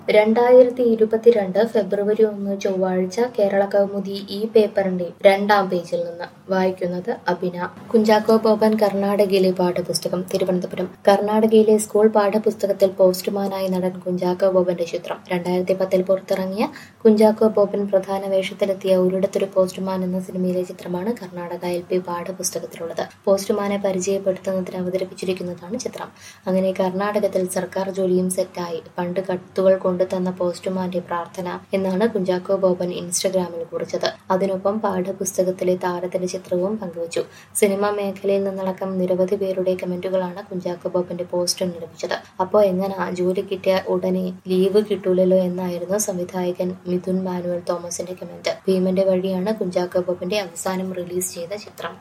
രണ്ടായിരത്തി ഇരുപത്തിരണ്ട് ഫെബ്രുവരി ഒന്ന് ചൊവ്വാഴ്ച കേരള കൗമുദി ഈ പേപ്പറിന്റെ രണ്ടാം പേജിൽ നിന്ന് വായിക്കുന്നത് അഭിന കുഞ്ചാക്കോ ബോബൻ കർണാടകയിലെ പാഠപുസ്തകം തിരുവനന്തപുരം കർണാടകയിലെ സ്കൂൾ പാഠപുസ്തകത്തിൽ പോസ്റ്റ്മാനായി നടൻ കുഞ്ചാക്കോ ബോബന്റെ ചിത്രം രണ്ടായിരത്തി പത്തിൽ പുറത്തിറങ്ങിയ കുഞ്ചാക്കോ ബോബൻ പ്രധാന വേഷത്തിലെത്തിയ ഒരിടത്തൊരു പോസ്റ്റ്മാൻ എന്ന സിനിമയിലെ ചിത്രമാണ് കർണാടക എൽ പി പാഠപുസ്തകത്തിലുള്ളത് പോസ്റ്റ്മാനെ പരിചയപ്പെടുത്തുന്നതിന് അവതരിപ്പിച്ചിരിക്കുന്നതാണ് ചിത്രം അങ്ങനെ കർണാടകത്തിൽ സർക്കാർ ജോലിയും സെറ്റായി പണ്ട് കത്തുകൾ കൊണ്ടു തന്ന പോസ്റ്റ്മാന്റെ പ്രാർത്ഥന എന്നാണ് കുഞ്ചാക്കോ ബോബൻ ഇൻസ്റ്റഗ്രാമിൽ കുറിച്ചത് അതിനൊപ്പം പാഠപുസ്തകത്തിലെ താരത്തിന്റെ ചിത്രവും പങ്കുവച്ചു സിനിമാ മേഖലയിൽ നിന്നടക്കം നിരവധി പേരുടെ കമന്റുകളാണ് കുഞ്ചാക്കോ ബോബന്റെ പോസ്റ്റിന് ലഭിച്ചത് അപ്പോ എങ്ങനാ ജോലി കിട്ടിയ ഉടനെ ലീവ് കിട്ടൂലല്ലോ എന്നായിരുന്നു സംവിധായകൻ മിഥുൻ മാനുവൽ തോമസിന്റെ കമന്റ് ഭീമന്റെ വഴിയാണ് കുഞ്ചാക്കോ ബോബന്റെ അവസാനം റിലീസ് ചെയ്ത ചിത്രം